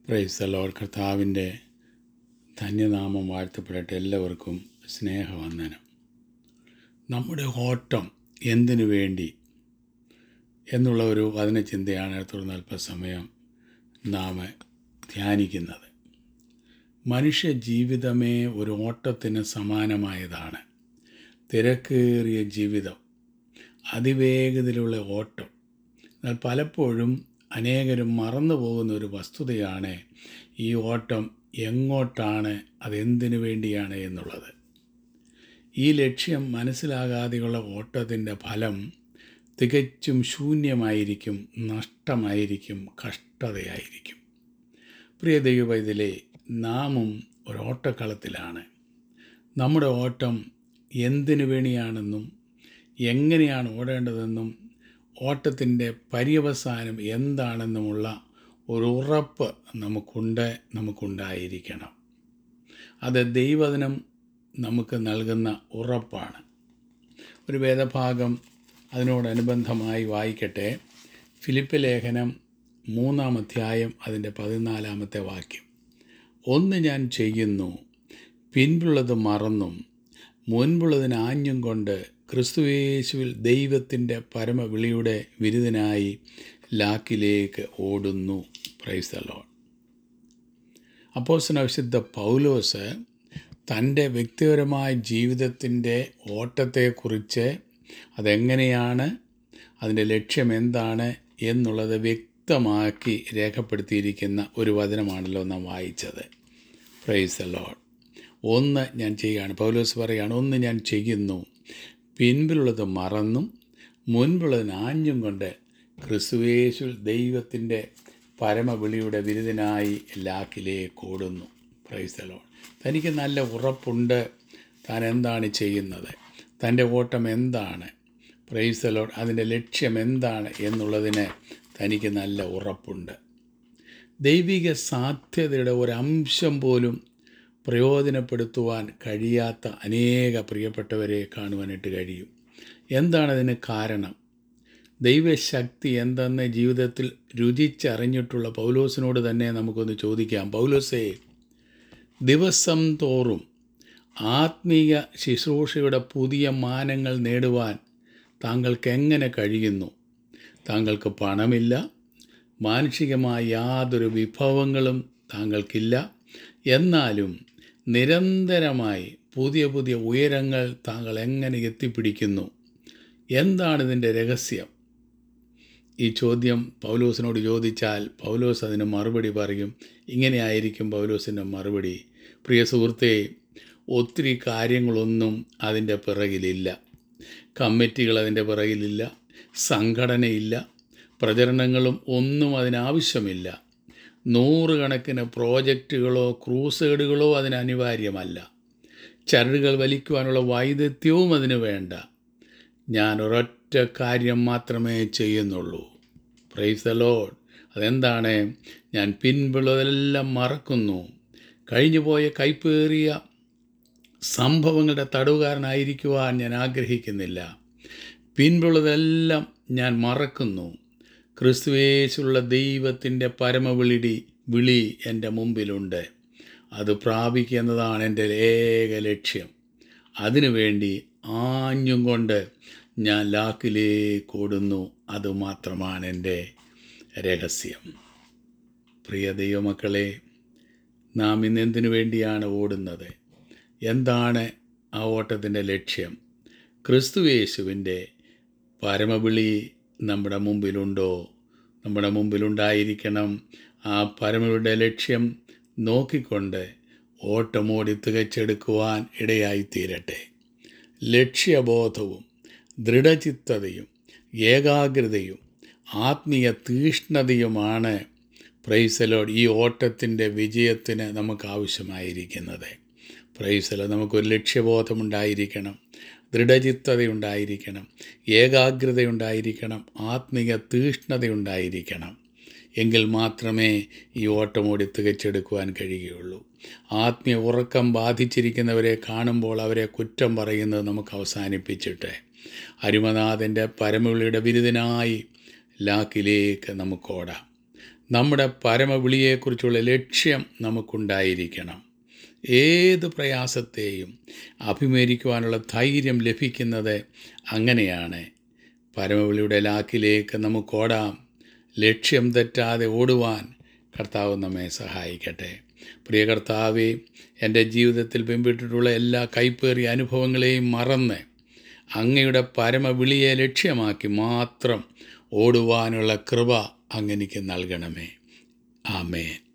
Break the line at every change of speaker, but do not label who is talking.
price load കർത്താവിൻ്റെ ധന്യനാമം വാഴ്ത്തപ്പെടട്ടെ എല്ലാവർക്കും സ്നേഹവന്ദനം നമ്മുടെ ഓട്ടം എന്തിനു വേണ്ടി എന്നുള്ള ഒരു വചനചിന്തയാണ് തുടർന്ന് അല്പസമയം നാം ധ്യാനിക്കുന്നത് മനുഷ്യ ജീവിതമേ ഒരു ഓട്ടത്തിന് സമാനമായതാണ് തിരക്കേറിയ ജീവിതം അതിവേഗതയിലുള്ള ഓട്ടം എന്നാൽ പലപ്പോഴും അനേകരും മറന്നു പോകുന്ന ഒരു വസ്തുതയാണ് ഈ ഓട്ടം എങ്ങോട്ടാണ് അതെന്തിനു വേണ്ടിയാണ് എന്നുള്ളത് ഈ ലക്ഷ്യം മനസ്സിലാകാതെയുള്ള ഓട്ടത്തിൻ്റെ ഫലം തികച്ചും ശൂന്യമായിരിക്കും നഷ്ടമായിരിക്കും കഷ്ടതയായിരിക്കും പ്രിയ ദൈവവൈതലേ നാമും ഒരു ഓട്ടക്കളത്തിലാണ് നമ്മുടെ ഓട്ടം എന്തിനു വേണ്ടിയാണെന്നും എങ്ങനെയാണ് ഓടേണ്ടതെന്നും ഓട്ടത്തിൻ്റെ പര്യവസാനം എന്താണെന്നുമുള്ള ഒരു ഉറപ്പ് നമുക്കുണ്ട് നമുക്കുണ്ടായിരിക്കണം അത് ദൈവദിനം നമുക്ക് നൽകുന്ന ഉറപ്പാണ് ഒരു വേദഭാഗം അതിനോടനുബന്ധമായി വായിക്കട്ടെ ഫിലിപ്പ് ലേഖനം മൂന്നാം അധ്യായം അതിൻ്റെ പതിനാലാമത്തെ വാക്യം ഒന്ന് ഞാൻ ചെയ്യുന്നു പിൻപുള്ളത് മറന്നും മുൻപുള്ളതിന് ആഞ്ഞും കൊണ്ട് ക്രിസ്തുവേശുവിൽ ദൈവത്തിൻ്റെ പരമവിളിയുടെ വിരുദ്ധനായി ലാക്കിലേക്ക് ഓടുന്നു പ്രൈസലോൺ അപ്പോസന വിശുദ്ധ പൗലോസ് തൻ്റെ വ്യക്തിപരമായ ജീവിതത്തിൻ്റെ ഓട്ടത്തെക്കുറിച്ച് അതെങ്ങനെയാണ് അതിൻ്റെ ലക്ഷ്യം എന്താണ് എന്നുള്ളത് വ്യക്തമാക്കി രേഖപ്പെടുത്തിയിരിക്കുന്ന ഒരു വചനമാണല്ലോ നാം വായിച്ചത് പ്രൈസ് ലോഡ് ഒന്ന് ഞാൻ ചെയ്യുകയാണ് പൗലോസ് പറയുകയാണ് ഒന്ന് ഞാൻ ചെയ്യുന്നു പിൻപിലുള്ളത് മറന്നും മുൻപുള്ളതിന് ആഞ്ഞും കൊണ്ട് ക്രിസ്തുവേശുൽ ദൈവത്തിൻ്റെ പരമവിളിയുടെ വിരുദ്ധനായി ലാക്കിലേക്ക് ഓടുന്നു പ്രൈസലോൺ തനിക്ക് നല്ല ഉറപ്പുണ്ട് താൻ എന്താണ് ചെയ്യുന്നത് തൻ്റെ ഓട്ടം എന്താണ് പ്രൈസലോൺ അതിൻ്റെ ലക്ഷ്യം എന്താണ് എന്നുള്ളതിന് തനിക്ക് നല്ല ഉറപ്പുണ്ട് ദൈവിക സാധ്യതയുടെ ഒരംശം പോലും പ്രയോജനപ്പെടുത്തുവാൻ കഴിയാത്ത അനേക പ്രിയപ്പെട്ടവരെ കാണുവാനായിട്ട് കഴിയും എന്താണ് അതിന് കാരണം ദൈവശക്തി എന്തെന്ന് ജീവിതത്തിൽ രുചിച്ചറിഞ്ഞിട്ടുള്ള പൗലോസിനോട് തന്നെ നമുക്കൊന്ന് ചോദിക്കാം പൗലോസേ ദിവസം തോറും ആത്മീയ ശുശ്രൂഷയുടെ പുതിയ മാനങ്ങൾ നേടുവാൻ താങ്കൾക്ക് എങ്ങനെ കഴിയുന്നു താങ്കൾക്ക് പണമില്ല മാനുഷികമായ യാതൊരു വിഭവങ്ങളും താങ്കൾക്കില്ല എന്നാലും നിരന്തരമായി പുതിയ പുതിയ ഉയരങ്ങൾ താങ്കൾ എങ്ങനെ എത്തിപ്പിടിക്കുന്നു എന്താണ് ഇതിൻ്റെ രഹസ്യം ഈ ചോദ്യം പൗലോസിനോട് ചോദിച്ചാൽ പൗലോസ് അതിന് മറുപടി പറയും ഇങ്ങനെയായിരിക്കും പൗലോസിൻ്റെ മറുപടി പ്രിയ സുഹൃത്തെ ഒത്തിരി കാര്യങ്ങളൊന്നും അതിൻ്റെ പിറകിലില്ല കമ്മിറ്റികൾ അതിൻ്റെ പിറകിലില്ല സംഘടനയില്ല പ്രചരണങ്ങളും ഒന്നും അതിനാവശ്യമില്ല നൂറുകണക്കിന് പ്രോജക്റ്റുകളോ ക്രൂസേഡുകളോ അതിന് അനിവാര്യമല്ല ചരടുകൾ വലിക്കുവാനുള്ള വൈദഗ്ധ്യവും അതിന് വേണ്ട ഞാൻ ഒരൊറ്റ കാര്യം മാത്രമേ ചെയ്യുന്നുള്ളൂ പ്രൈസ് ദ ലോഡ് അതെന്താണ് ഞാൻ പിൻപുള്ളതെല്ലാം മറക്കുന്നു കഴിഞ്ഞു പോയ കൈപ്പേറിയ സംഭവങ്ങളുടെ തടവുകാരനായിരിക്കുവാൻ ഞാൻ ആഗ്രഹിക്കുന്നില്ല പിൻപുള്ളതെല്ലാം ഞാൻ മറക്കുന്നു ക്രിസ്തുവേശുള്ള ദൈവത്തിൻ്റെ പരമവിളിടി വിളി എൻ്റെ മുമ്പിലുണ്ട് അത് പ്രാപിക്കുക എന്നതാണ് എൻ്റെ ഏക ലക്ഷ്യം അതിനുവേണ്ടി ആഞ്ഞും കൊണ്ട് ഞാൻ ലാക്കിലേക്ക് ഓടുന്നു അതുമാത്രമാണ് എൻ്റെ രഹസ്യം പ്രിയ ദൈവമക്കളെ നാം ഇന്ന് എന്തിനു വേണ്ടിയാണ് ഓടുന്നത് എന്താണ് ആ ഓട്ടത്തിൻ്റെ ലക്ഷ്യം ക്രിസ്തുവേശുവിൻ്റെ പരമവിളി നമ്മുടെ മുമ്പിലുണ്ടോ നമ്മുടെ മുമ്പിലുണ്ടായിരിക്കണം ആ പരമവിളിയുടെ ലക്ഷ്യം നോക്കിക്കൊണ്ട് ഓട്ടമോടി തികച്ചെടുക്കുവാൻ ഇടയായിത്തീരട്ടെ ലക്ഷ്യബോധവും ദൃഢചിത്തതയും ഏകാഗ്രതയും ആത്മീയ തീഷ്ണതയുമാണ് പ്രൈസലോട് ഈ ഓട്ടത്തിൻ്റെ വിജയത്തിന് നമുക്ക് ആവശ്യമായിരിക്കുന്നത് പ്രൈസലോ നമുക്കൊരു ലക്ഷ്യബോധമുണ്ടായിരിക്കണം ദൃഢചിത്തതയുണ്ടായിരിക്കണം ഏകാഗ്രതയുണ്ടായിരിക്കണം ആത്മീയ തീഷ്ണതയുണ്ടായിരിക്കണം എങ്കിൽ മാത്രമേ ഈ ഓട്ടമോടി തികച്ചെടുക്കുവാൻ കഴിയുകയുള്ളൂ ആത്മീയ ഉറക്കം ബാധിച്ചിരിക്കുന്നവരെ കാണുമ്പോൾ അവരെ കുറ്റം പറയുന്നത് നമുക്ക് അവസാനിപ്പിച്ചിട്ട് അരുമനാഥൻ്റെ പരമവിളിയുടെ ബിരുദനായി ലാക്കിലേക്ക് നമുക്ക് ഓടാം നമ്മുടെ പരമവിളിയെക്കുറിച്ചുള്ള ലക്ഷ്യം നമുക്കുണ്ടായിരിക്കണം ഏത് പ്രയാസത്തെയും അഭിമുഖീകരിക്കുവാനുള്ള ധൈര്യം ലഭിക്കുന്നത് അങ്ങനെയാണ് പരമവിളിയുടെ ലാക്കിലേക്ക് നമുക്ക് ഓടാം ലക്ഷ്യം തെറ്റാതെ ഓടുവാൻ കർത്താവ് നമ്മെ സഹായിക്കട്ടെ പ്രിയ കർത്താവെ എൻ്റെ ജീവിതത്തിൽ പിൻപിട്ടിട്ടുള്ള എല്ലാ കൈപ്പേറിയ അനുഭവങ്ങളെയും മറന്ന് അങ്ങയുടെ പരമവിളിയെ ലക്ഷ്യമാക്കി മാത്രം ഓടുവാനുള്ള കൃപ അങ്ങനിക്ക് നൽകണമേ ആമേൻ